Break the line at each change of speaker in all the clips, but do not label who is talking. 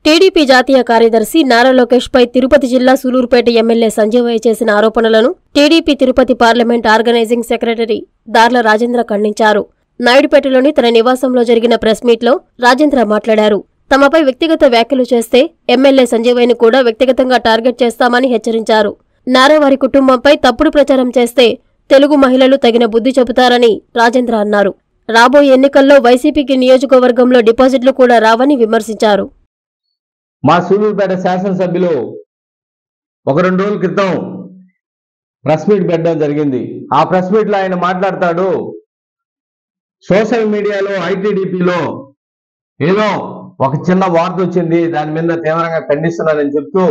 TDP జాతీయ కార్యదర్శి నారా లోకేష్ పై తిరుపతి జిల్లా సూలూరుపేట ఎమ్మెల్యే సంజయ్ చేసిన ఆరోపణలను TDP Tirupati parliament organizing secretary Darla Rajendra ఖండించారు నాయుడుపేటలోని తన నివాసంలో జరిగిన ప్రెస్ మీట్లో రాజేంద్ర మాట్లాడారు తమపై వ్యక్తిగత వ్యాఖ్యలు చేస్తే ఎమ్మెల్యే సంజీవయ్ను కూడా వ్యక్తిగతంగా టార్గెట్ చేస్తామని హెచ్చరించారు నారా వారి కుటుంబంపై తప్పుడు ప్రచారం చేస్తే తెలుగు మహిళలు తగిన బుద్ధి చెబుతారని రాజేంద్ర అన్నారు రాబోయే ఎన్నికల్లో వైసీపీకి నియోజకవర్గంలో డిపాజిట్లు కూడా రావని విమర్శించారు
మా సూలూరుపేట శాసనసభ్యులు ఒక రెండు రోజుల క్రితం ప్రెస్ మీట్ పెట్టడం జరిగింది ఆ ప్రెస్ మీట్ లో ఆయన మాట్లాడతాడు సోషల్ మీడియాలో ఐటీడీపీలో ఏదో ఒక చిన్న వార్త వచ్చింది దాని మీద తీవ్రంగా ఖండిస్తున్నానని చెప్తూ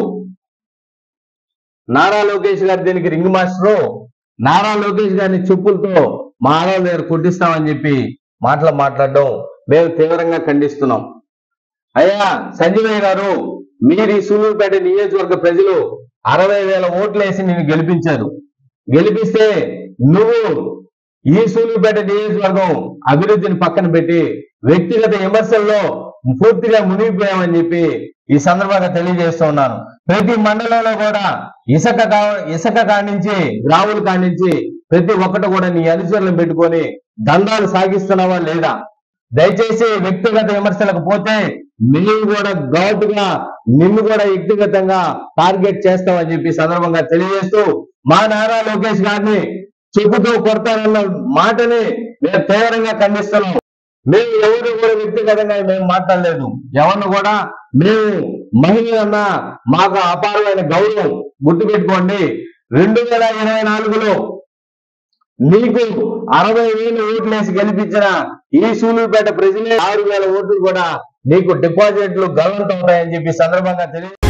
నారా లోకేష్ గారు దీనికి రింగ్ మాస్టరు నారా లోకేష్ గారిని చెప్పులతో మా ఆడవాళ్ళ దగ్గర కొట్టిస్తామని చెప్పి మాటలు మాట్లాడడం మేము తీవ్రంగా ఖండిస్తున్నాం అయ్యా సంజయ్ గారు మీరు ఈ సూలూరుపేట నియోజకవర్గ ప్రజలు అరవై వేల ఓట్లు వేసి నిన్ను గెలిపించారు గెలిపిస్తే నువ్వు ఈ సూలూరుపేట నియోజకవర్గం అభివృద్ధిని పక్కన పెట్టి వ్యక్తిగత విమర్శల్లో పూర్తిగా మునిగిపోయామని చెప్పి ఈ సందర్భంగా తెలియజేస్తూ ఉన్నాను ప్రతి మండలంలో కూడా ఇసుక కా- ఇసుక కానించి గ్రాములు కానించి ప్రతి ఒక్కటి కూడా నీ అనుచరులను పెట్టుకొని దందాలు సాగిస్తున్నావా లేదా దయచేసి వ్యక్తిగత విమర్శలకు పోతే మేము కూడా ఘాటుగా నిన్ను కూడా వ్యక్తిగతంగా టార్గెట్ చేస్తామని చెప్పి ఈ సందర్భంగా తెలియజేస్తూ మా నారా లోకేష్ గారిని చెబుతూ కొడతారన్న మాటని మేము తీవ్రంగా ఖండిస్తున్నాం మేము ఎవరు కూడా వ్యక్తిగతంగా మేము మాట్లాడలేదు ఎవరిని కూడా మేము మహిళలన్నా మాకు అపారమైన గౌరవం గుర్తుపెట్టుకోండి రెండు వేల ఇరవై నాలుగులో నీకు అరవై వేలు ఓట్లు వేసి గెలిపించిన ఈ సూలూరుపేట ప్రజలే ఆరు వేల ఓట్లు కూడా నీకు డిపాజిట్లు గల్లంత అవుతాయని చెప్పి ఈ సందర్భంగా తెలియ